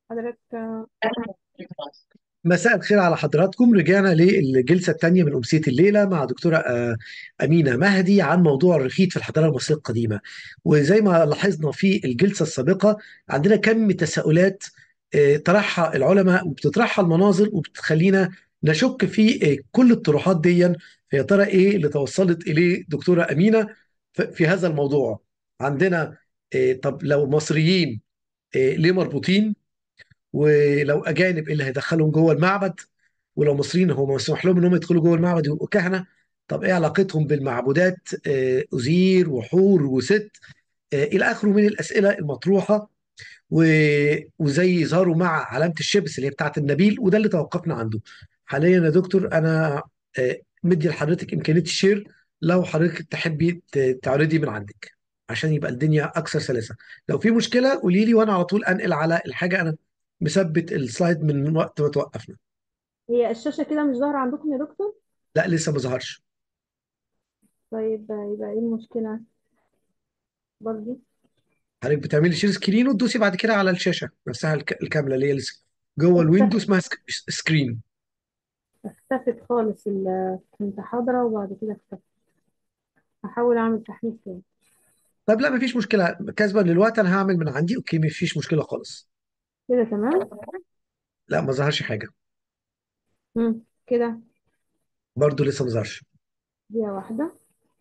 حضرتك آه، مساء الخير على حضراتكم رجعنا للجلسة الثانية من أمسية الليلة مع دكتورة آه، أمينة مهدي عن موضوع الرخيت في الحضارة المصرية القديمة وزي ما لاحظنا في الجلسة السابقة عندنا كم من تساؤلات آه، طرحها العلماء وبتطرحها المناظر وبتخلينا نشك في آه، كل الطروحات دي فيا ترى إيه اللي توصلت إليه دكتورة أمينة ف- في هذا الموضوع عندنا آه، طب لو مصريين آه، ليه مربوطين ولو اجانب ايه اللي هيدخلهم جوه المعبد ولو مصريين هو مسموح لهم انهم يدخلوا جوه المعبد ويبقوا كهنه طب ايه علاقتهم بالمعبودات آه، أزير وحور وست آه، الى اخره من الاسئله المطروحه و... وزي يظهروا مع علامه الشبس اللي هي بتاعه النبيل وده اللي توقفنا عنده حاليا يا دكتور انا آه، مدي لحضرتك امكانيه الشير لو حضرتك تحبي ت- تعرضي من عندك عشان يبقى الدنيا اكثر سلاسه لو في مشكله قولي لي وانا على طول انقل على الحاجه انا مثبت السلايد من وقت ما توقفنا هي الشاشة كده مش ظاهرة عندكم يا دكتور لا لسه ما ظهرش طيب آه، يبقى ايه المشكلة برضه حضرتك بتعملي شير سكرين وتدوسي بعد كده على الشاشه نفسها الك- الكامله اللي هي الس- جوه الويندو اختفت اسمها سك- سكرين اختفت خالص ال- كنت حاضرة وبعد كده اختفت هحاول اعمل تحميل تاني طب لا مفيش مشكله كسبا للوقت انا هعمل من عندي اوكي مفيش مشكله خالص كده تمام لا ما ظهرش حاجه مم. كده برضو لسه ما ظهرش دقيقة واحدة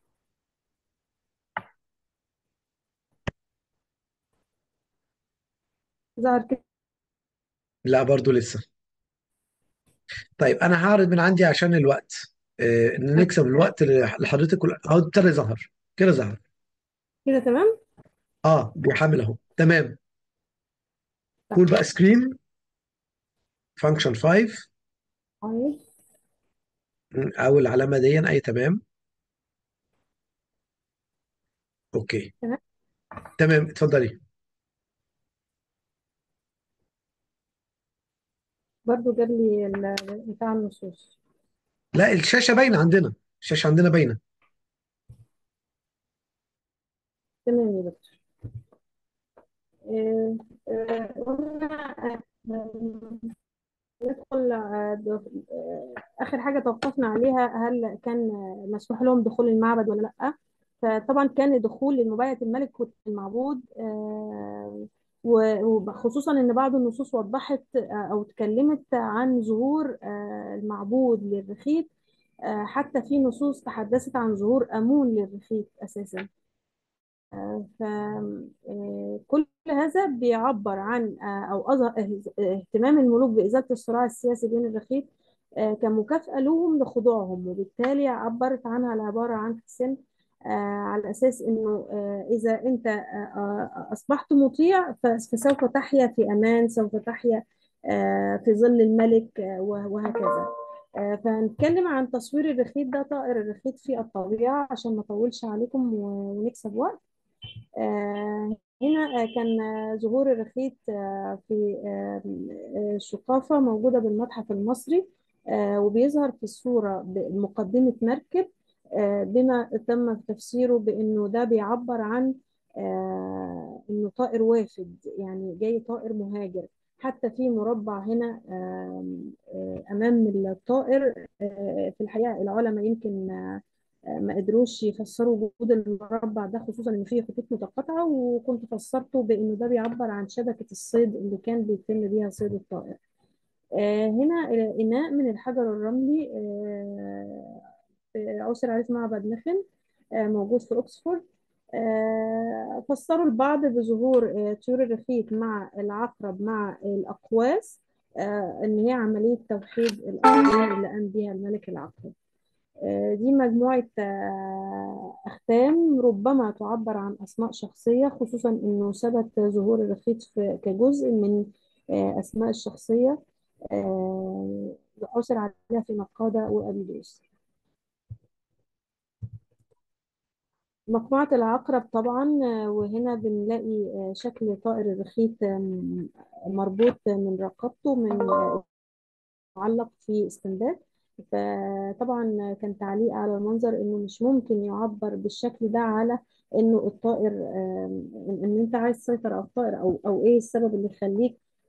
ظهر كده لا برضو لسه طيب انا هعرض من عندي عشان الوقت آه نكسب الوقت لحضرتك وال- اهو ابتدى ظهر كده ظهر كده تمام اه بيحمل اهو تمام طيب قول بقى سكرين فانكشن 5 طيب او العلامه دي اي تمام اوكي تمام تمام اتفضلي برضه جاب لي ال- بتاع النصوص لا الشاشه باينه عندنا الشاشه عندنا باينه تمام يا دكتور آه، آه، قلنا آه، ندخل آه، د- آه، آخر حاجة توقفنا عليها هل كان آه، مسموح لهم دخول المعبد ولا لأ فطبعا كان دخول لمبايعة الملك والمعبود آه، و- وخصوصا إن بعض النصوص وضحت آه، أو اتكلمت عن ظهور آه، المعبود للرخيت آه، حتى في نصوص تحدثت عن ظهور أمون للرخيت أساسا فكل هذا بيعبر عن آه، أو أظهر اهتمام الملوك بإزالة الصراع السياسي بين الرخيت آه، كمكافأة لهم لخضوعهم وبالتالي عبرت عنها العبارة عن حسن آه، على أساس إنه آه، إذا أنت آه، آه، أصبحت مطيع ف- فسوف تحيا في أمان سوف تحيا آه، في ظل الملك آه، وه- وهكذا آه، فهنتكلم عن تصوير الرخيت ده طائر الرخيت في الطبيعة عشان ما أطولش عليكم و- ونكسب وقت آه، هنا آه، كان آه، ظهور الرخيت آه، في آه، آه، شقافة موجودة بالمتحف المصري آه، وبيظهر في الصورة بمقدمة مركب آه، بما تم تفسيره بأنه ده بيعبر عن آه، إنه طائر وافد يعني جاي طائر مهاجر حتى في مربع هنا آم، آه، أمام الطائر آه، في الحقيقة العلماء يمكن آه، ما قدروش يفسروا وجود المربع ده خصوصا ان فيه خطوط متقاطعه وكنت فسرته بانه ده بيعبر عن شبكه الصيد اللي كان بيتم بيها صيد الطائر آه، هنا اناء من الحجر الرملي آه، آه، عثر عليه في معبد نخل آه، موجود في اوكسفورد آه، فسروا البعض بظهور آه، طيور الرخيت مع العقرب مع الاقواس آه، ان هي عمليه توحيد الاقليم اللي قام بيها الملك العقرب آه، دي مجموعة آه، أختام ربما تعبر عن أسماء شخصية خصوصا إنه ثبت ظهور الرخيت في- كجزء من آه، أسماء الشخصية آه، عثر عليها في نقادة وأبيدوس مجموعة العقرب طبعا آه، وهنا بنلاقي آه، شكل طائر الرخيت آم، مربوط من رقبته من آه، معلق في استنبات فطبعا كان تعليق على المنظر انه مش ممكن يعبر بالشكل ده على انه الطائر آم، ان إن انت عايز تسيطر على الطائر او او ايه السبب اللي يخليك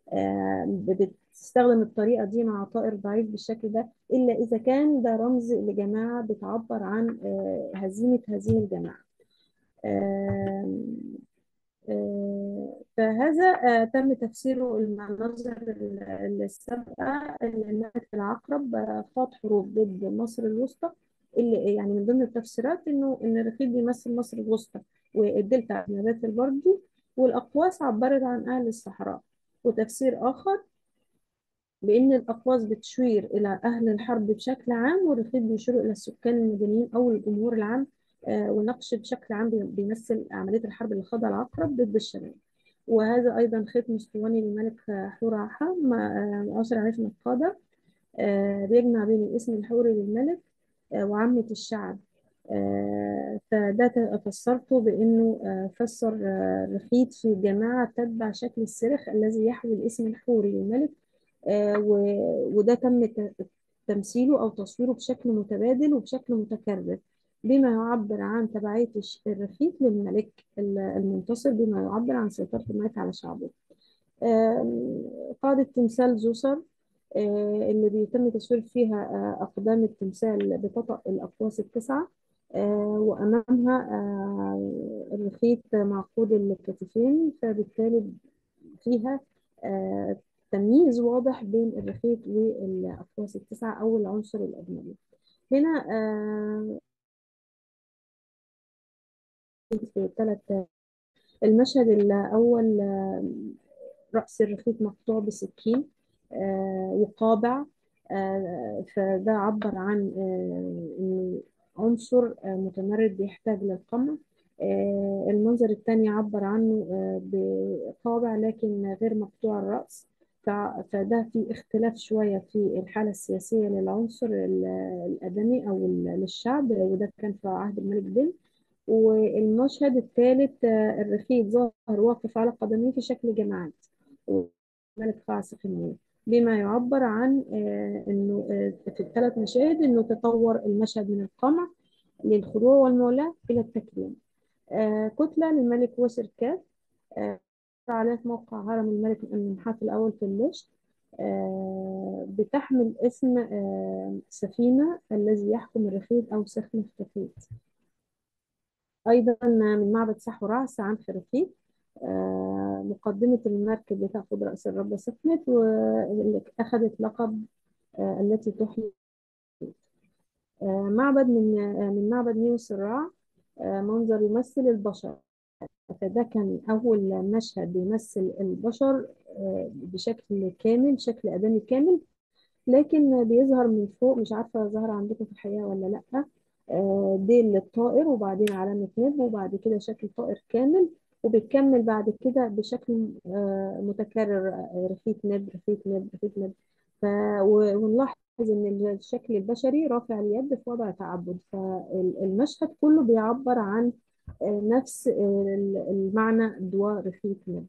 آه، بتستخدم الطريقة دي مع طائر ضعيف بالشكل ده إلا إذا كان ده رمز لجماعة بتعبر عن آه، هزيمة هذه الجماعة آم، آه، فهذا آه، تم تفسيره المناظر ال- السابقة إن الملك العقرب آه، خاض حروب ضد مصر الوسطى اللي يعني من ضمن التفسيرات إنه إن الرخيل بيمثل مصر الوسطى والدلتا نبات البردي والأقواس عبرت عن أهل الصحراء وتفسير آخر بأن الأقواس بتشير إلى أهل الحرب بشكل عام والرخيل بيشير إلى السكان المدنيين أو الجمهور العام آه، والنقش بشكل عام بي- بيمثل عملية الحرب اللي خاضها العقرب ضد الشمال وهذا أيضا خيط اسطواني للملك حور عاحة عصر عريف نقادة آه، بيجمع بين الاسم الحوري للملك آه، وعامة الشعب آه، فده ت- فسرته بأنه آه، فسر آه، رخيت في جماعة تتبع شكل السرخ الذي يحوي الاسم الحوري للملك آه، و- وده تم ت- تمثيله أو تصويره بشكل متبادل وبشكل متكرر بما يعبر عن تبعية الش- الرخيت للملك ال- المنتصر بما يعبر عن سيطرة الملك على شعبه آم، قاعدة تمثال زوسر آه، اللي بيتم تصوير فيها آه، أقدام التمثال بتطأ الأقواس التسعة آه، وأمامها آه، الرخيت معقود الكتفين فبالتالي فيها آه، تمييز واضح بين الرخيت والأقواس التسعة أو العنصر الأجنبي هنا آه، في ثلاث المشهد الأول آه، رأس الرخيت مقطوع بسكين آه، وقابع آه، فده عبر عن آه، إنه عنصر آه، متمرد بيحتاج للقمع آه، المنظر الثاني عبر عنه آه، بقابع لكن غير مقطوع الرأس فع- فده في اختلاف شوية في الحالة السياسية للعنصر ال- الأدمي أو ال- للشعب وده كان في عهد الملك بن والمشهد الثالث آه، الرخيت ظاهر واقف على قدميه في شكل جماعات ملك فاعل النور بما يعبر عن آه، انه آه، في الثلاث مشاهد انه تطور المشهد من القمع للخضوع والمولاة الى التكريم آه، كتلة للملك وسر كاف آه، عليه في موقع هرم الملك المنحات الأول في الليش آه، بتحمل اسم آه، سفينة الذي يحكم الرخيت أو سفينة الرخيت أيضا من معبد سحورا عن خرفيت آه، مقدمة المركب بتاخد رأس الرب سخنت واللي أخذت لقب آه، التي تحيي آه، معبد من آه، من معبد نيو سراع آه، منظر يمثل البشر فده كان أول مشهد بيمثل البشر آه، بشكل كامل شكل آدمي كامل لكن بيظهر من فوق مش عارفة ظهر عندكم في الحقيقة ولا لأ آه، ديل للطائر وبعدين علامة نب وبعد كده شكل طائر كامل وبتكمل بعد كده بشكل آه، متكرر آه، رفيق نب رفيق نب رفيق نب ف... و- ونلاحظ ان الشكل البشري رافع اليد في وضع تعبد فالمشهد كله بيعبر عن آه، نفس آه، المعنى دواء رفيق نب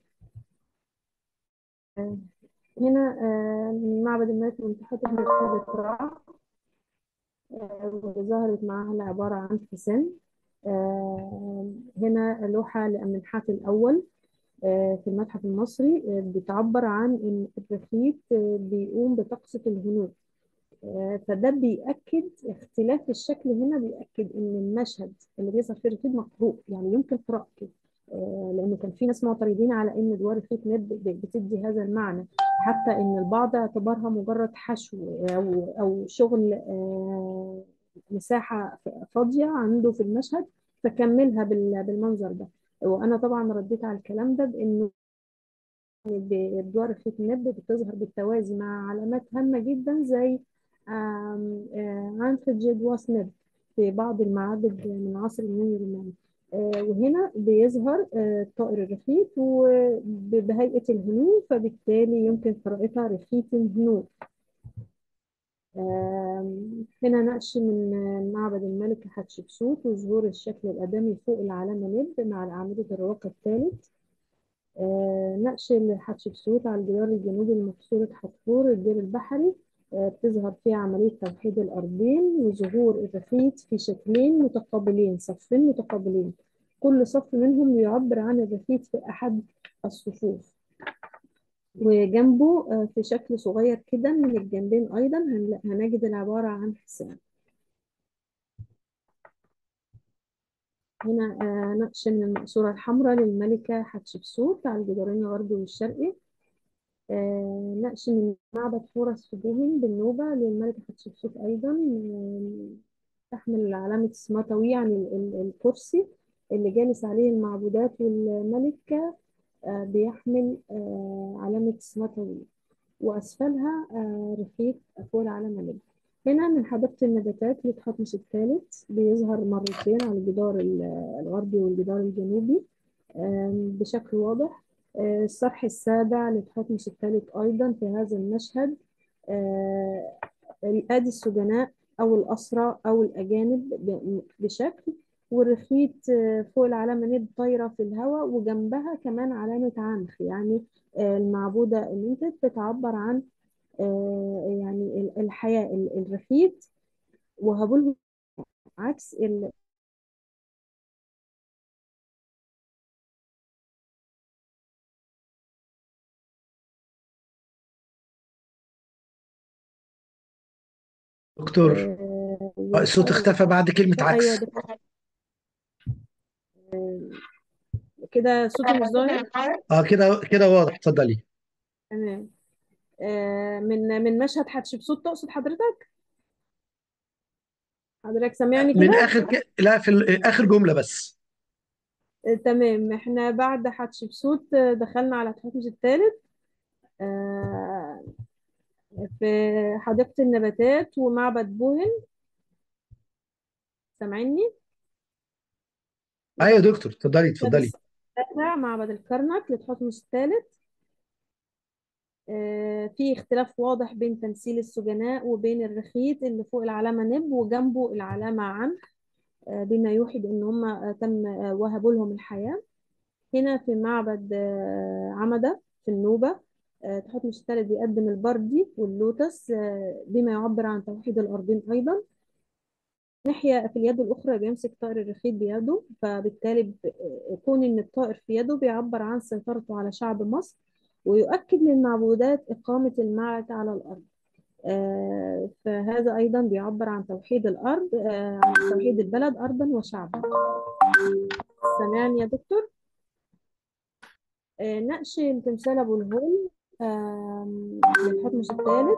آه، هنا آه، من معبد الملك المنتحتة مركبة رع آه، ظهرت معاها العبارة عن حسين آه، هنا لوحة لأمنحات الأول آه، في المتحف المصري آه، بتعبر عن إن الرخيت آه، بيقوم بتقصية الهنود آه، فده بيأكد اختلاف الشكل هنا بيأكد إن المشهد اللي بيظهر فيه الرخيت مقروء يعني يمكن قراءته آه، لأنه كان في ناس معترضين على إن دوار الرخيت نب بتدي هذا المعنى حتى إن البعض اعتبرها مجرد حشو أو أو شغل آه، مساحة فاضية عنده في المشهد فكملها بال- بالمنظر ده وأنا طبعا رديت على الكلام ده بإنه بأدوار الخيط النب بتظهر بالتوازي مع علامات هامة جدا زي آم، آه، عنخ واسنب في بعض المعابد من عصر اليونان الروماني آه، وهنا بيظهر آه، طائر الرخيت وبهيئة الهنود فبالتالي يمكن قراءتها رخيت هنود آم، هنا نقش من آه، معبد الملك حتشبسوت وظهور الشكل الآدمي فوق العلامة نب مع أعمدة الرواق الثالث آه، نقش لحتشبسوت على الجدار الجنوبي لمقصورة حتحور الدير البحري آه، بتظهر فيها عملية توحيد الأرضين وظهور الرخيت في شكلين متقابلين صفين متقابلين كل صف منهم يعبر عن الرخيت في أحد الصفوف وجنبه آه، في شكل صغير كده من الجنبين أيضا هنلا- هنجد العبارة عن حسان هنا آه، نقش من المقصورة الحمراء للملكة حتشبسوت على الجدارين الغربي والشرقي آه، نقش من معبد حورس في جوهن بالنوبة للملكة حتشبسوت أيضا آه، تحمل علامة السماطوي يعني ال- ال- الكرسي اللي جالس عليه المعبودات والملكة آه، بيحمل آه، علامة السماطوي وأسفلها آه، رفيق فوق العلامة اللي هنا من حديقة النباتات لتحتمس الثالث بيظهر مرتين على الجدار ال- الغربي والجدار الجنوبي آم، بشكل واضح آه، الصرح السابع لتحتمس الثالث أيضا في هذا المشهد آه، الآدي السجناء أو الأسرى أو الأجانب ب- بشكل والرخيت آه، فوق العلامة ند طايرة في الهواء وجنبها كمان علامة عنخ يعني آه، المعبودة اللي انت بتعبر عن آه، يعني ال- الحياة ال- الرخيت وهقول عكس ال... دكتور آه، آه، الصوت والأول اختفى بعد كلمة أيوة عكس ده كده صوتي مش ظاهر اه كده كده واضح اتفضلي تمام آه، من من مشهد حتشبسوت تقصد حضرتك حضرتك سامعني من كده اخر ك... لا في ال- اخر جملة بس آه، تمام احنا بعد حتشبسوت آه، دخلنا على تحتمس الثالث آه، في حديقة النباتات ومعبد بوهن سامعني ايوه يا دكتور اتفضلي المشهد اتفضلي السابع معبد الكرنك لتحتمس الثالث آه، في اختلاف واضح بين تمثيل السجناء وبين الرخيت اللي فوق العلامة نب وجنبه العلامة عن آه، بما يوحي بأن هم آه، تم آه، وهبوا لهم الحياة هنا في معبد آه، عمدة في النوبة آه، تحتمس الثالث بيقدم البردي واللوتس آه، بما يعبر عن توحيد الأرضين أيضا ناحية في اليد الأخرى بيمسك طائر الرخيت بيده فبالتالي ب- كون إن الطائر في يده بيعبر عن سيطرته على شعب مصر ويؤكد للمعبودات إقامة المعركة على الأرض آه، فهذا أيضا بيعبر عن توحيد الأرض آه، عن توحيد البلد أرضا وشعبا سامعني يا دكتور آه، نقش تمثال أبو الهول آم، للحتمس الثالث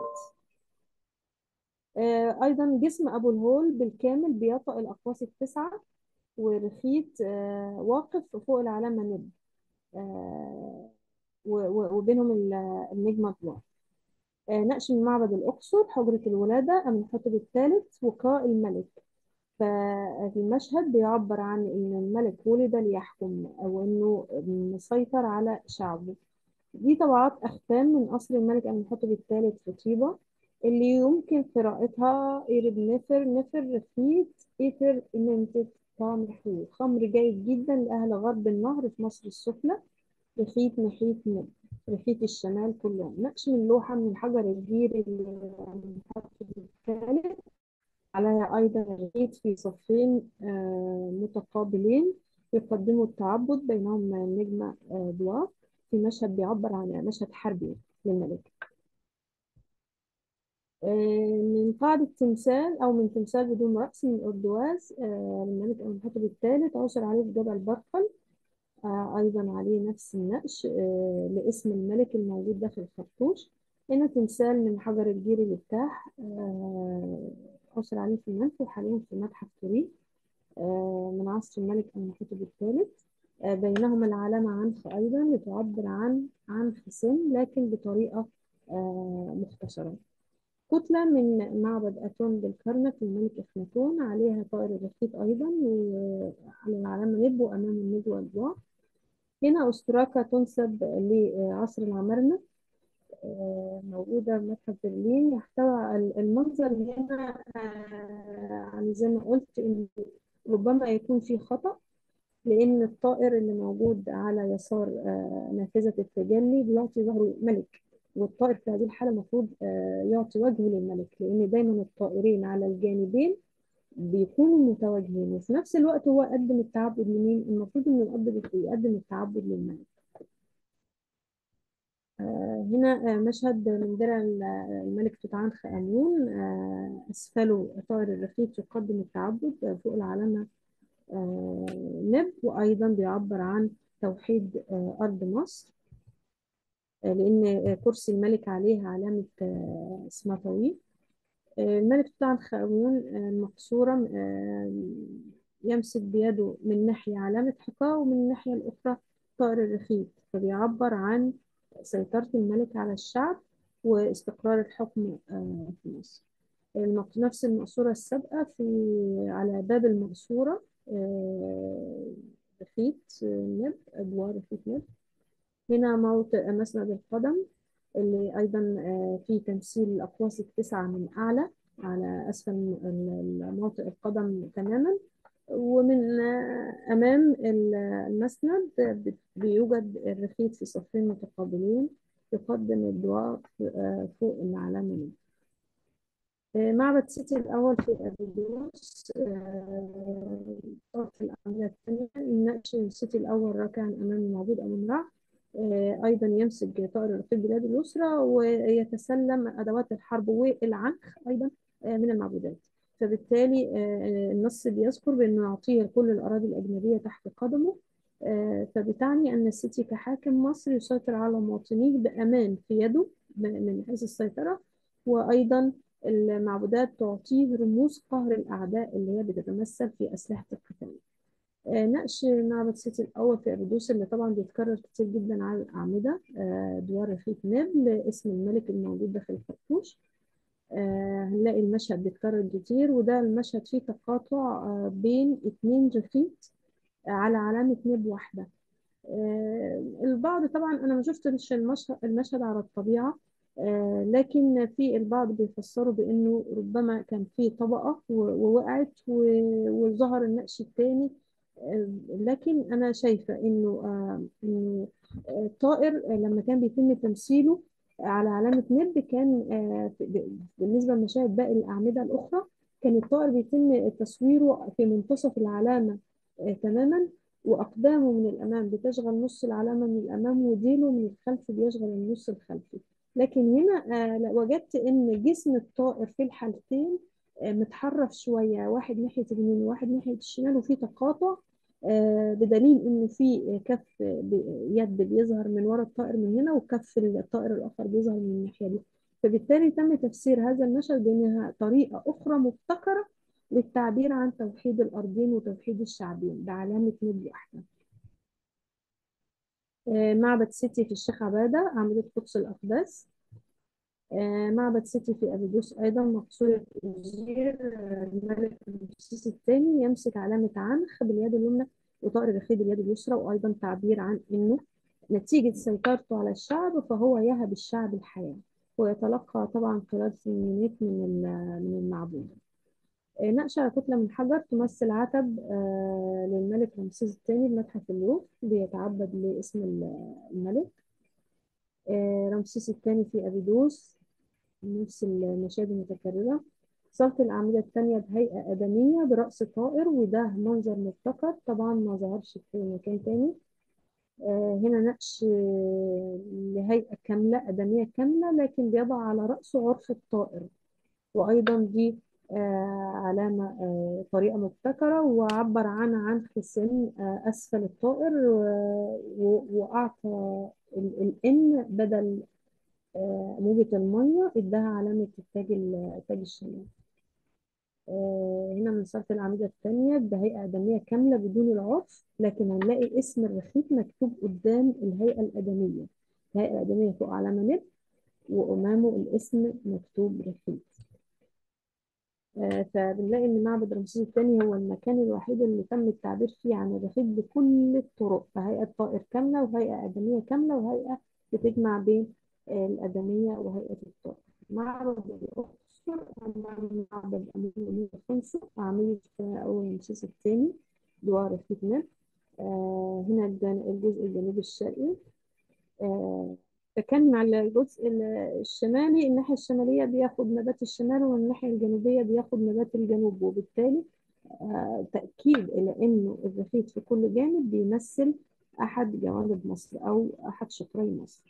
آه، أيضا جسم أبو الهول بالكامل بيطأ الأقواس التسعة ورخيت آه، واقف فوق العلامة نب آه، و- و- وبينهم ال- النجمة الضوء آه، نقش من معبد الأقصر حجرة الولادة أمنحتب الثالث وقاء الملك فالمشهد بيعبر عن إن الملك ولد ليحكم أو إنه مسيطر على شعبه دي طبعات أختام من قصر الملك أمنحتب الثالث في طيبة اللي يمكن قراءتها إيرب نفر نفر رفيت إيتر إمنتت طعم حلو خمر جيد جدا لأهل غرب النهر في مصر السفلى رخيت نحيت نب رخيت الشمال كلهم نقش من لوحة من الحجر الجيري اللي أمنحتب الثالث عليها أيضا رغيف في صفين آه، متقابلين يقدموا التعبد بينهم نجمة آه، ضواء في مشهد بيعبر عن مشهد حربي للملك آه، من قاعدة تمثال أو من تمثال بدون رأس من أردواز آه، للملك أمنحتب الثالث عثر عليه في جبل برقل آه، أيضا عليه نفس النقش آه، لاسم الملك الموجود داخل الخرطوش هنا تمثال من حجر الجيري المفتاح آه، عثر عليه في المنف وحاليا في متحف توريه آه، من عصر الملك أمنحتب الثالث آه، بينهما العلامة عنخ أيضا بتعبر عن عنخ سن لكن بطريقة آه، مختصرة كتلة من معبد أتون بالكرنك للملك أخناتون عليها طائر الرخيت أيضا وعلى العلامة نب وأمام النجوى الضوء هنا أستراكة تنسب لعصر العمارنة آه، موجودة في متحف برلين يحتوي ال- المنظر هنا آه، يعني زي ما قلت إن ربما يكون فيه خطأ لأن الطائر اللي موجود على يسار آه، نافذة التجلي بيعطي ظهره ملك والطائر في هذه الحالة المفروض آه، يعطي وجهه للملك لأن دايما الطائرين على الجانبين بيكونوا متواجهين وفي نفس الوقت هو قدم التعبد لمين؟ المفروض إنه يقدم يقدم التعبد للملك آه، هنا آه، مشهد من درع ال- الملك توت عنخ آمون آه، أسفله طائر الرخيت يقدم التعبد آه، فوق العلامة آه، نب وأيضا بيعبر عن توحيد آه، أرض مصر آه، لأن آه، كرسي الملك عليه علامة آه، اسمها طويل آه، الملك توت عنخ آمون آه، المقصورة آه، يمسك بيده من ناحية علامة حقاه ومن الناحية الأخرى طائر الرخيت فبيعبر عن سيطرة الملك على الشعب واستقرار الحكم آه، في مصر المق- نفس المقصورة السابقة في على باب المقصورة آه، رخيت آه، نب أدوار رخيت نب هنا موطئ مسند القدم اللي أيضا آه، فيه تمثيل الأقواس التسعة من أعلى على أسفل ال- ال- موطئ القدم تماما ومن آه، أمام ال- المسند بت- بيوجد الرخيت في صفين متقابلين يقدم الضوء آه، فوق العلامة آه، معبد سيتي الأول في أبيدوس آه، في الأعمدة الثانية نقش سيتي الأول راكعا أمام المعبود أمون رع آه، أيضا يمسك طائر الرقيب بلاد اليسرى ويتسلم أدوات الحرب والعنخ أيضا آه، من المعبودات فبالتالي آه، النص بيذكر بأنه يعطيه كل الأراضي الأجنبية تحت قدمه آه، فبتعني أن السيتي كحاكم مصر يسيطر على مواطنيه بأمان في يده من حيث السيطرة وأيضا المعبودات تعطيه رموز قهر الأعداء اللي هي بتتمثل في أسلحة القتال آه، نقش معبد سيتي الأول في أبيدوس اللي طبعا بيتكرر كتير جدا على الأعمدة آه، دوار رخيت نبل اسم الملك الموجود داخل الخرطوش آه، هنلاقي المشهد بيتكرر كتير وده المشهد فيه تقاطع آه، بين اتنين رخيت آه، على علامة نب واحدة آه، البعض طبعا انا ما شفتش المشهد المشهد على الطبيعه آه، لكن في البعض بيفسروا بانه ربما كان في طبقه و- ووقعت و- وظهر النقش الثاني لكن انا شايفه انه آه، انه آه، الطائر آه، لما كان بيتم تمثيله على علامه نب كان آه، في- ب- بالنسبه لمشاهد باقي الاعمده الاخرى كان الطائر بيتم تصويره في منتصف العلامه آه، تماما وأقدامه من الأمام بتشغل نص العلامة من الأمام وديله من الخلف بيشغل النص الخلفي لكن هنا آه، لا، وجدت إن جسم الطائر في الحالتين آه، متحرف شوية واحد ناحية اليمين وواحد ناحية الشمال وفي تقاطع آه، بدليل إنه في كف ب- يد بيظهر من ورا الطائر من هنا وكف الطائر الآخر بيظهر من الناحية دي فبالتالي تم تفسير هذا المشهد بأنها طريقة أخرى مبتكرة للتعبير عن توحيد الأرضين وتوحيد الشعبين بعلامة نبي أحمر آه، معبد سيتي في الشيخ عبادة أعمدة قدس الأقداس آه، معبد سيتي في أبيدوس أيضا مقصورة أوزير آه، الملك رمسيس الثاني يمسك علامة عنخ باليد اليمنى وطائر الرخيد باليد اليسرى وأيضا تعبير عن أنه نتيجة سيطرته على الشعب فهو يهب الشعب الحياة ويتلقى طبعا قرار سنينات من ال- من المعبود آه، نقش على كتلة من حجر تمثل عتب آه، للملك رمسيس الثاني بمتحف اللوفر بيتعبد لاسم ال- الملك آه، رمسيس الثاني في أبيدوس نفس المشاهد المتكررة صالة الأعمدة الثانية بهيئة آدمية برأس طائر وده منظر مبتكر طبعا ما ظهرش في مكان تاني آه، هنا نقش آه، لهيئة كاملة آدمية كاملة لكن بيضع على رأسه عرف الطائر وأيضا دي آه، علامة آه، طريقة مبتكرة وعبر عنها عن خصام آه، أسفل الطائر و- و- وأعطى ال- الإن بدل آه، موجة المية اداها علامة التاج ال- تاج الشمال آه، هنا من صالة الأعمدة الثانية بهيئة آدمية كاملة بدون العرف لكن هنلاقي اسم الرخيت مكتوب قدام الهيئة الآدمية الهيئة الآدمية فوق علامة نب وأمامه الاسم مكتوب رخيت آه، فبنلاقي ان معبد رمسيس الثاني هو المكان الوحيد اللي تم التعبير فيه عن الرخيت بكل الطرق فهيئة طائر كاملة وهيئة آدمية كاملة وهيئة بتجمع بين آه، الآدمية وهيئة الطائر معبد الأقصر أمام معبد أمون الخنسو أعمدة أول رمسيس الثاني دوار رخيت نب آه، هنا الجن- الجزء الجنوبي الشرقي آه، فكان على الجزء ال- الشمالي الناحية الشمالية بياخد نبات الشمال والناحية الجنوبية بياخد نبات الجنوب وبالتالي آه، تأكيد إلى إنه الرخيت في كل جانب بيمثل أحد جوانب مصر أو أحد شطري مصر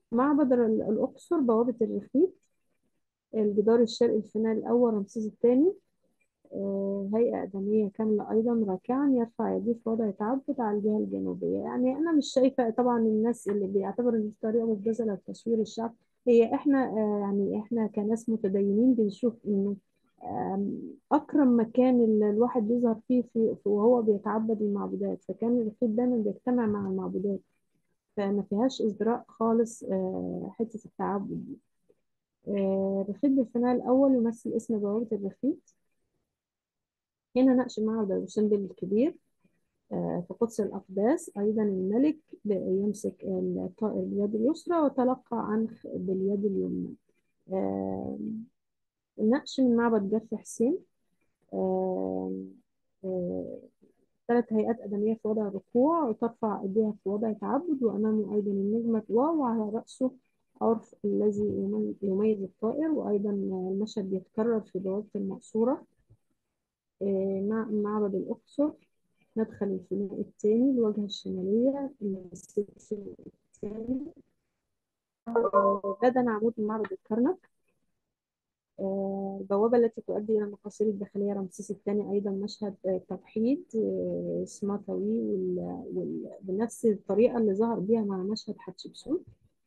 معبد ال- الأقصر بوابة الرخيت الجدار الشرقي الفناء الأول رمسيس الثاني آه، هيئة آدمية كاملة أيضا راكعا يرفع يديه في وضع تعبد على الجهة الجنوبية يعني أنا مش شايفة طبعا الناس اللي بيعتبروا إن دي طريقة مبتذلة لتصوير الشعب هي إحنا آه، يعني إحنا كناس متدينين بنشوف إنه آم، أكرم مكان ال- الواحد بيظهر فيه في في- وهو بيتعبد المعبودات فكان الرسول دايما بيجتمع مع المعبودات فما فيهاش إزدراء خالص آه، حتة التعبد دي آه، رخيت بالفناء الأول يمثل اسم بوابة الرخيت هنا نقش معبد أبو سمبل الكبير آه، في قدس الأقداس أيضا الملك ب- يمسك الطائر باليد اليسرى وتلقى عنخ باليد اليمنى آه، النقش من معبد جف حسين آه، آه، ثلاث هيئات آدمية في وضع الركوع وترفع إيديها في وضع تعبد وأمامه أيضا النجمة واو وعلى رأسه عرف الذي يمي- يميز الطائر وأيضا المشهد بيتكرر في بوابة المقصورة آه، مع معبد الأقصر مدخل الفناء الثاني الواجهة الشمالية السلسلة الثاني آه، بدن عمود من معبد الكرنك آه، البوابة التي تؤدي إلى المقاصد الداخلية رمسيس الثاني أيضا مشهد آه، توحيد آه، سماطوي وال... وال... بنفس الطريقة اللي ظهر بيها مع مشهد حتشبسوت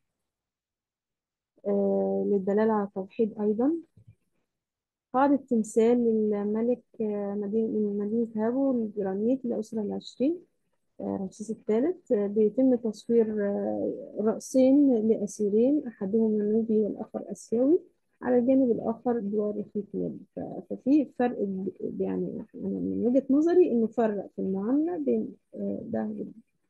آه، للدلالة على التوحيد أيضا قاعدة تمثال للملك آه، مدينة من مدينة هابو الجرانيت للأسرة العشرين آه، رمسيس الثالث آه، بيتم تصوير آه، رأسين لأسيرين أحدهما نوبي والآخر آسيوي على الجانب الآخر دوار رخيت يد ف- ففي فرق ب- يعني أنا من وجهة نظري إنه فرق في المعاملة بين آه، ده وده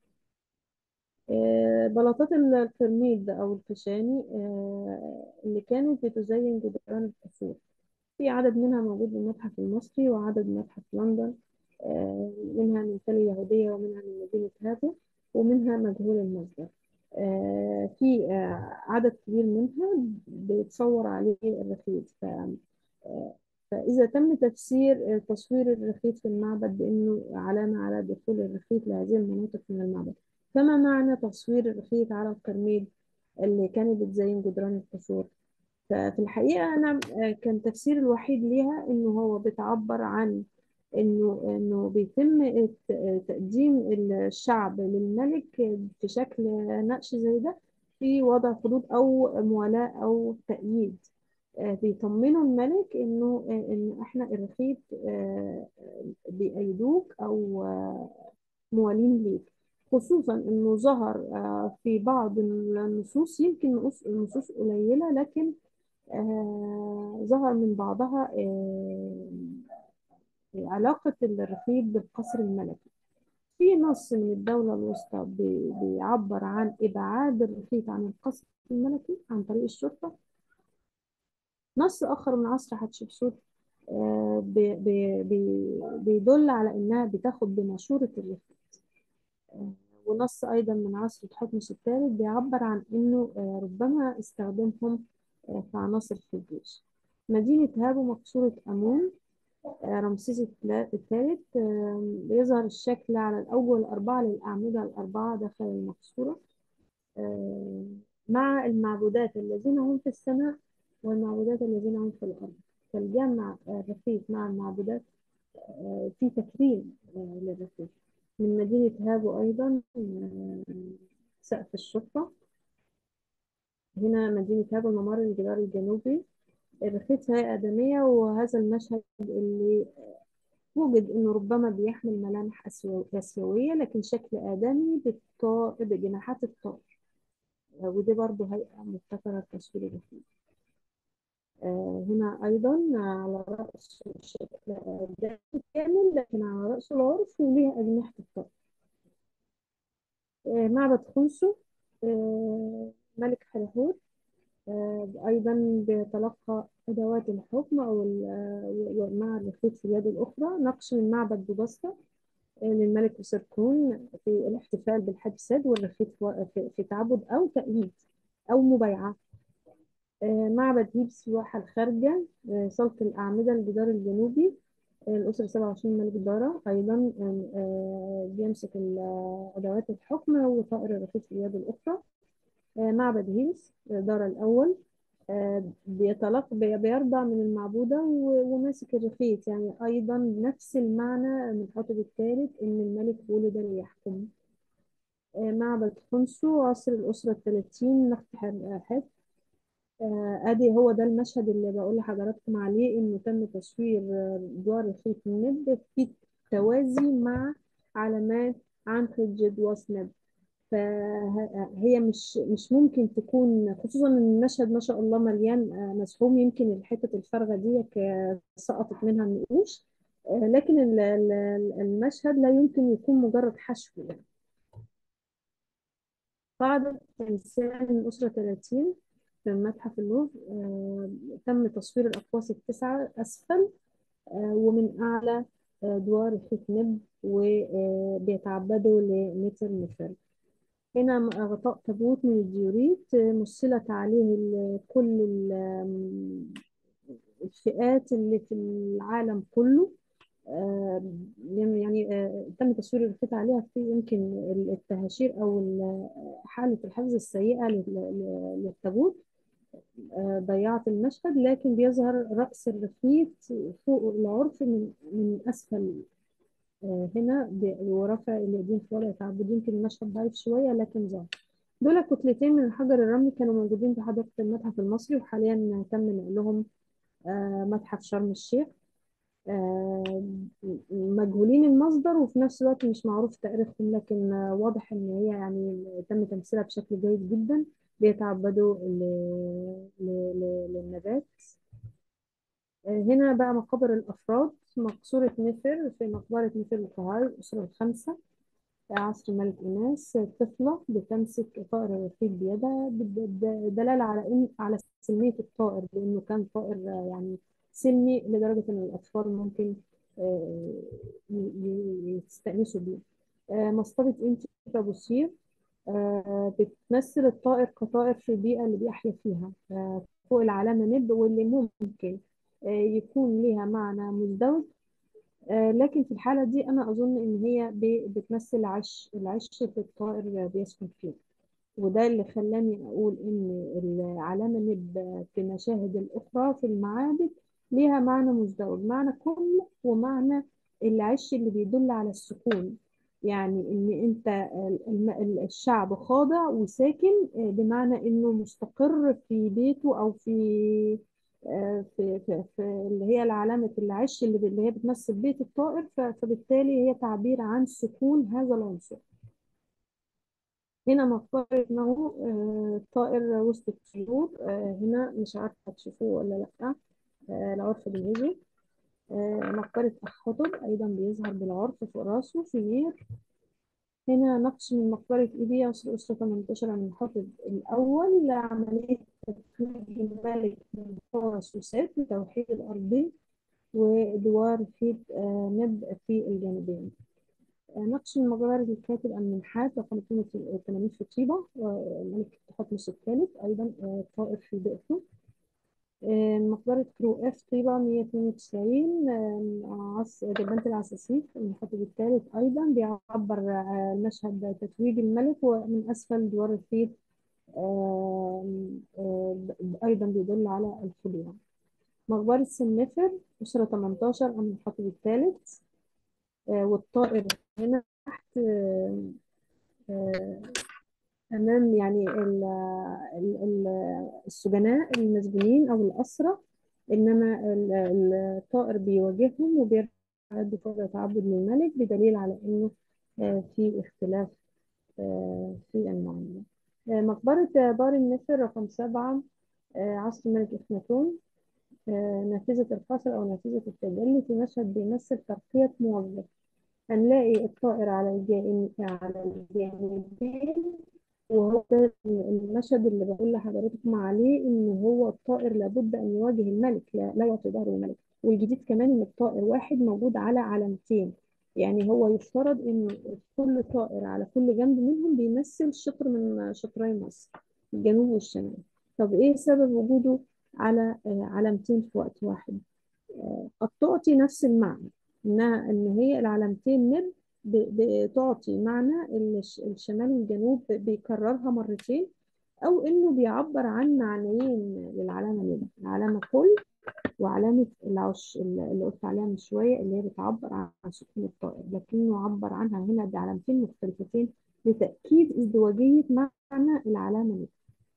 آه، بلاطات القرميد أو الفشاني آه، اللي كانت بتزين جدران القصور في عدد منها موجود في المتحف المصري وعدد متحف لندن آه، منها من تل اليهودية ومنها من مدينة هاتو ومنها مجهول المصدر آه، في آه، عدد كبير منها بيتصور عليه الرخيت ف آه، فإذا تم تفسير آه، تصوير الرخيت في المعبد بأنه علامة على دخول الرخيت لهذه المناطق من المعبد فما معنى تصوير الرخيت على القرميد اللي كانت بتزين جدران القصور ففي الحقيقة أنا آه، كان تفسيري الوحيد ليها إنه هو بتعبر عن إنه إنه بيتم الت- تقديم الشعب للملك في شكل نقش زي ده في وضع حدود أو موالاة أو تأييد آه، بيطمنوا الملك إنه آه، إن إحنا الرخيت آه، بيأيدوك أو آه، موالين ليك خصوصا إنه ظهر آه، في بعض النصوص يمكن نصوص نصوص قليلة لكن آه، ظهر من بعضها آه، علاقة الرخيب بالقصر الملكي في نص من الدولة الوسطى بي- بيعبر عن إبعاد الرخيب عن القصر الملكي عن طريق الشرطة نص آخر من عصر حتشبسوت آه، بي- بي- بي- بيدل على إنها بتاخد بمشورة الرخيب آه، ونص أيضا من عصر تحتمس الثالث بيعبر عن إنه آه، ربما استخدمهم آه، كعناصر في الجيش مدينة هابو مقصورة أمون آه، رمسيس الثلا- الثالث آه، بيظهر الشكل على الأوجه الأربعة للأعمدة الأربعة داخل المقصورة آه، مع المعبودات الذين هم في السماء والمعبودات الذين هم في الأرض فالجمع آه، الرفيق مع المعبودات آه، في تكريم آه، للرفيق من مدينة هابو أيضا آه، سقف الشرطة هنا مدينة هابو الممر الجدار الجنوبي الرخيص هيئة آدمية وهذا المشهد اللي وجد إنه ربما بيحمل ملامح آسيو- آسيوية لكن شكل آدمي بالطائر بجناحات الطائر آه، ودي برضو هيئة مبتكرة التصوير الرخيص آه، هنا أيضا على رأسه شكل آدمي كامل لكن على رأسه العرف وليها أجنحة الطائر آه، معبد خنسو آه، ملك حتحور آه، أيضا بيتلقى أدوات الحكم أو ال- آه، مع الرخيط في اليد الأخرى نقش من معبد بوبستا آه، للملك وسركون في الاحتفال بالحج سد والرخيط في, في, في تعبد أو تأييد أو مبايعة آه، معبد هيبس في الواحة الخارجة آه، صالة الأعمدة الجدار الجنوبي آه، الأسرة 27 ملك دارة أيضا آه، آه، بيمسك ال- آه، أدوات الحكم وطائر الرخيط في اليد الأخرى آه، معبد هيلس آه، دار الأول آه، بيتلق بي- بيرضع من المعبودة و- وماسك الرخيت يعني أيضا نفس المعنى من حتب الثالث إن الملك ولد ليحكم آه، معبد خنسو عصر الأسرة الثلاثين نفط حتحف آه، ادي هو ده المشهد اللي بقول لحضراتكم عليه انه تم تصوير آه، دوار الخيط النب في توازي مع علامات عنخ واسنب فهي مش مش ممكن تكون خصوصا ان المشهد ما شاء الله مليان آه، مسحوم يمكن الحتة الفارغة دي ك- سقطت منها النقوش آه، لكن ال- ال- المشهد لا يمكن يكون مجرد حشو يعني قاعدة تمثال من أسرة 30 في متحف اللوفر آه، تم تصوير الأقواس التسعة أسفل آه، ومن أعلى آه، دوار الختنب وبيتعبدوا لمتر نفر هنا م- غطاء تابوت من الديوريت آه، مثلت عليه ال- كل ال- آم، الفئات اللي في العالم كله آه، يعني آه، تم تصوير الخيط عليها في يمكن التهاشير أو ال- حالة الحفظ السيئة لل- لل- للتابوت آه، ضيعت المشهد لكن بيظهر رأس الرخيت فوق العرف من من أسفل آه، هنا ب- ورفع اليدين في وضع تعبد يمكن المشهد ضعيف شوية لكن ظهر دول كتلتين من الحجر الرملي كانوا موجودين في حديقة المتحف المصري وحاليا تم نقلهم آه، متحف شرم الشيخ آه، مجهولين المصدر وفي نفس الوقت مش معروف تاريخهم لكن آه، واضح ان هي يعني تم تمثيلها بشكل جيد جدا بيتعبدوا ل- ل- ل- للنبات آه، هنا بقى مقابر الأفراد مقصورة نفر في مقبرة نفر القاهرة الأسرة الخامسة في عصر الملك إيناس طفلة بتمسك طائر الرفيق بيدها بد- د- دلالة على إن على سلمية الطائر بإنه كان طائر آه، يعني سلمي لدرجة إن الأطفال ممكن آه، ي- ي- يستأنسوا بيه آه، مصطبة إنتي بوسير آه، بتمثل الطائر كطائر في البيئة اللي بيحيا فيها آه، فوق العلامة نب واللي ممكن آه، يكون ليها معنى مزدوج آه، لكن في الحالة دي أنا أظن إن هي ب- بتمثل عش العش اللي الطائر بيسكن فيه وده اللي خلاني أقول إن العلامة نب في المشاهد الأخرى في المعابد ليها معنى مزدوج معنى كل ومعنى العش اللي بيدل على السكون يعني إن أنت الم- الشعب خاضع وساكن آه، بمعنى إنه مستقر في بيته أو في آه، في في في اللي هي علامة العش اللي اللي هي بتمثل بيت الطائر ف- فبالتالي هي تعبير عن سكون هذا العنصر هنا مقبرة نهو آه، طائر وسط الطيور آه، هنا مش عارفة هتشوفوه ولا لأ آه، العرف بالهجي آه، مقبرة أخطب أيضا بيظهر بالعرف فوق راسه في نير هنا نقش من مقبرة إيديا أسرة أسرة 18 من الحافظ الأول لعملية تتويج الملك من فرس وسات لتوحيد الأرضين ودوار في آه، نبء في الجانبين آه، نقش من مقبرة الكاتب المنحات رقم 82 في طيبة الملك تحتمس الثالث أيضا آه، طائر في بئته آه، مقبرة كرو اف طيبة 192 آه، عص جبانة العساسيف المحافظ الثالث أيضا بيعبر آه، المشهد تتويج الملك ومن أسفل دوار الفيل آم، آه، أيضا بيدل على الخضوع مقبرة سنفر أسرة 18 المحافظ الثالث آه، والطائر هنا تحت آه، آه، أمام يعني ال- ال- ال- السجناء المسجونين أو الأسرى إنما ال- ال- الطائر بيواجههم وبيرفع يده فوق تعبد للملك بدليل على إنه آه، في اختلاف آه، في المعاملة آه، مقبرة دار النسر رقم سبعة آه، عصر الملك إخناتون آه، نافذة القصر أو نافذة التجلي في مشهد بيمثل ترقية موظف هنلاقي الطائر على الجانب على الجانبين وهو ده المشهد اللي بقول لحضراتكم عليه ان هو الطائر لابد ان يواجه الملك لا, لا يعطي ظهره الملك والجديد كمان ان الطائر واحد موجود على علامتين يعني هو يفترض ان كل طائر على كل جنب منهم بيمثل شطر من شطري مصر الجنوب والشمال طب ايه سبب وجوده على آه، علامتين في وقت واحد قد تعطي نفس المعنى انها ان هي العلامتين نب ب- بتعطي معنى الش- الشمال والجنوب بيكررها مرتين أو إنه بيعبر عن معنيين للعلامة دي العلامة كل وعلامة العش اللي قلت عليها من شوية اللي هي بتعبر عن سكون الطائر لكنه عبر عنها هنا بعلامتين مختلفتين لتأكيد ازدواجية معنى العلامة دي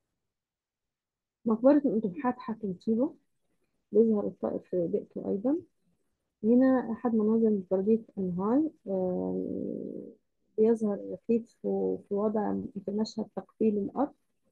مقبرة الأنتوحات حاتم طيبة بيظهر الطائر في بيئته أيضا هنا أحد مناظر بردية أنهاي آه، بيظهر الرفيق في في وضع في مشهد تقبيل الأرض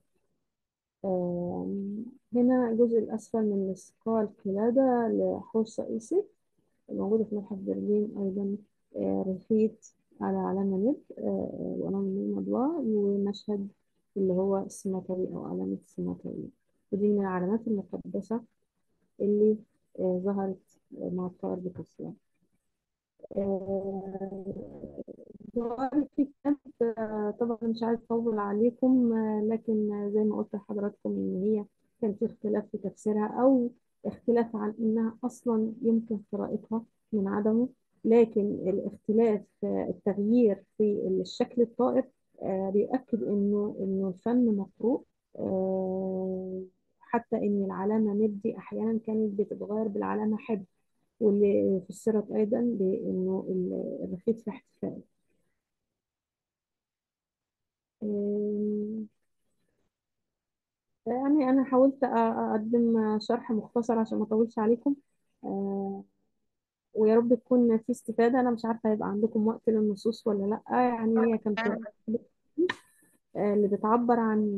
آم، هنا الجزء الأسفل من مثقال قلادة لحوش رئيسي موجودة في متحف برلين أيضا آه، رفيق على علامة ند آه، وأمام النجمة أضواء ومشهد اللي هو السماطري أو علامة السماطري ودي من العلامات المقدسة اللي آه، ظهرت مع الطائر بكثرة سؤال في كتاب آه، طبعا مش عايز أطول عليكم آه، لكن آه، زي ما قلت لحضراتكم إن هي كان في اختلاف في تفسيرها أو اختلاف عن إنها أصلا يمكن قراءتها من عدمه لكن الاختلاف آه، التغيير في الشكل الطائر آه، بيؤكد إنه إنه الفن مقروء آه، حتى إن العلامة نبدي أحيانا كانت بتتغير بالعلامة حب واللي فسرت أيضا بأنه ال- الرخيص في احتفال أم، يعني أنا حاولت أ- أقدم شرح مختصر عشان ما أطولش عليكم أه، ويا رب تكون في استفادة أنا مش عارفة هيبقى عندكم وقت للنصوص ولا لأ يعني هي كانت أه، اللي بتعبر عن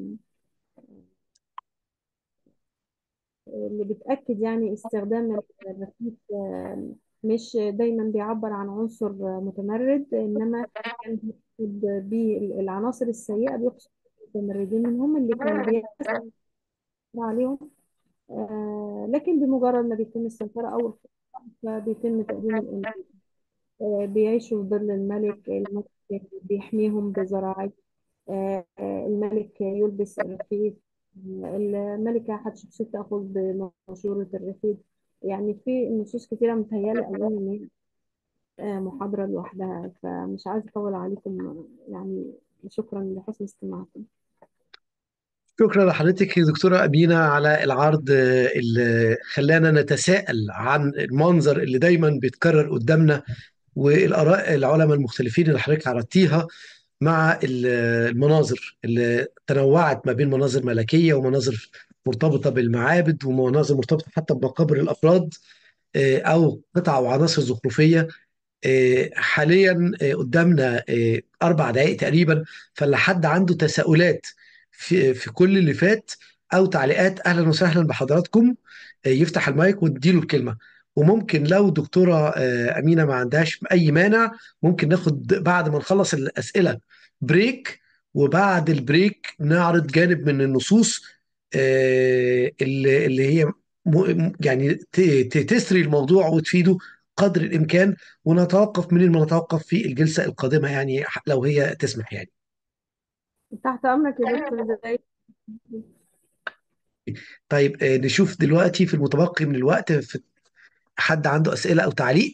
اللي بتأكد يعني استخدام الرصيف آه، مش دايما بيعبر عن عنصر متمرد إنما كان بيقصد بالعناصر السيئة بيقصد المتمردين منهم اللي كان بيأثر عليهم آه، لكن بمجرد ما بيتم السيطرة أو الخطأ فبيتم تقديم الإنجيل آه، بيعيشوا في ظل الملك الملك بيحميهم بذراعيه آه، آه، الملك يلبس الرفيد الملكة حتشبسوت تأخذ بمشورة الرفيد يعني في نصوص كتيرة متهيألي أظن إن هي آه، محاضرة لوحدها فمش عايزة أطول عليكم يعني شكرا لحسن استماعكم شكرا لحضرتك يا دكتورة أمينة على العرض آه، اللي خلانا نتساءل عن المنظر اللي دايما بيتكرر قدامنا والآراء العلماء المختلفين اللي حضرتك عرضتيها مع ال- المناظر اللي تنوعت ما بين مناظر ملكية ومناظر مرتبطة بالمعابد ومناظر مرتبطة حتى بمقابر الأفراد آه، أو قطع وعناصر زخرفية آه، حاليا آه، قدامنا آه، أربع دقائق تقريبا فاللي حد عنده تساؤلات في في كل اللي فات أو تعليقات أهلا وسهلا بحضراتكم آه، يفتح المايك ونديله الكلمة وممكن لو دكتورة آه، أمينة ما عندهاش أي مانع ممكن ناخد بعد ما نخلص الأسئلة بريك وبعد البريك نعرض جانب من النصوص آه، اللي اللي هي م- يعني ت- ت- تسري الموضوع وتفيده قدر الإمكان ونتوقف من ما نتوقف في الجلسة القادمة يعني لو هي تسمح يعني تحت أمرك يا دكتور زي طيب آه، نشوف دلوقتي في المتبقي من الوقت في حد عنده أسئلة أو تعليق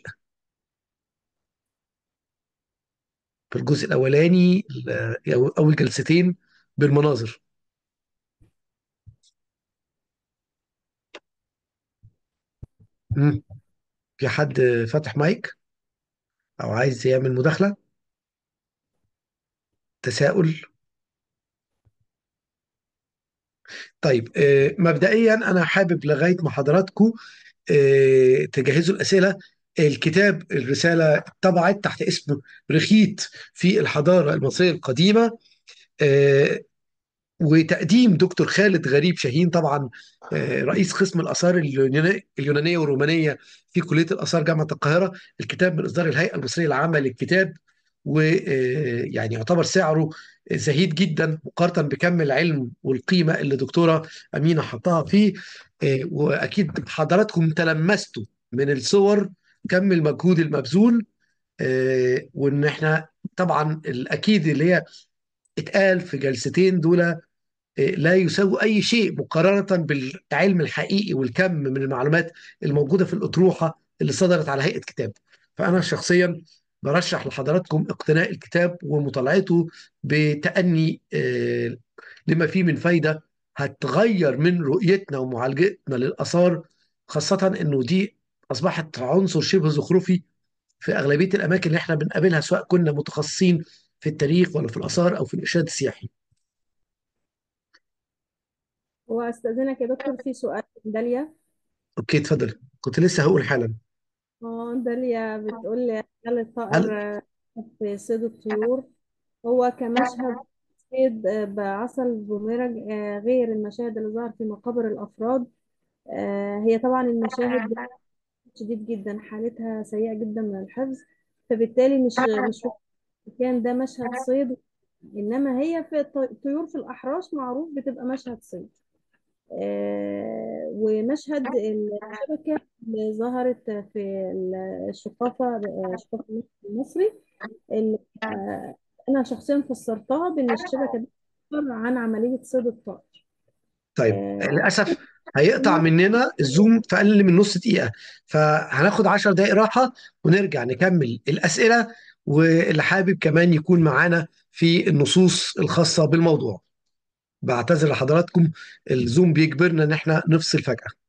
في الجزء الأولاني ال- أو أول جلستين بالمناظر مم. في حد فاتح مايك أو عايز يعمل مداخلة تساؤل طيب آه، مبدئيا أنا حابب لغاية ما حضراتكم آه، تجهزوا الأسئلة الكتاب الرسالة طبعت تحت اسم رخيت في الحضارة المصرية القديمة آه، وتقديم دكتور خالد غريب شاهين طبعا آه، رئيس قسم الآثار اليونانية اليونانية والرومانية في كلية الآثار جامعة القاهرة الكتاب من إصدار الهيئة المصرية العامة للكتاب ويعني يعتبر سعره زهيد جدا مقارنة بكم العلم والقيمة اللي دكتورة أمينة حطها فيه آه، وأكيد حضراتكم تلمستوا من الصور كم المجهود المبذول آه، وإن إحنا طبعا الأكيد اللي هي اتقال في جلستين دول لا يساوي أي شيء مقارنة بالعلم الحقيقي والكم من المعلومات الموجودة في الأطروحة اللي صدرت على هيئة كتاب فأنا شخصيا برشح لحضراتكم اقتناء الكتاب ومطالعته بتأني آه، لما فيه من فايدة هتغير من رؤيتنا ومعالجتنا للآثار خاصة إنه دي أصبحت عنصر شبه زخرفي في أغلبية الأماكن اللي إحنا بنقابلها سواء كنا متخصصين في التاريخ ولا في الآثار أو في الإرشاد السياحي. واستاذنك يا دكتور في سؤال من داليا أوكي اتفضل كنت لسه هقول حالا اه داليا بتقول لي هل هل الطائر آه، في صيد الطيور هو كمشهد صيد آه، بعصا البوميرانج آه، غير المشاهد اللي ظهر في مقابر الأفراد آه، هي طبعا المشاهد شديد جدا حالتها سيئة جدا من الحفظ فبالتالي مش مش كان ده مشهد صيد إنما هي في الط- الطيور في الأحراش معروف بتبقى مشهد صيد آه، ومشهد الشبكة اللي ظهرت في الشقافة الشقافة المصري اللي آه، أنا شخصيا فسرتها بأن الشبكة دي بتعبر عن عملية صيد الطائر طيب آه، للأسف هيقطع مننا الزوم في أقل من نص دقيقة فهناخد 10 دقائق راحة ونرجع نكمل الأسئلة واللي حابب كمان يكون معانا في النصوص الخاصة بالموضوع بعتذر لحضراتكم الزوم بيجبرنا ان احنا نفصل فجأة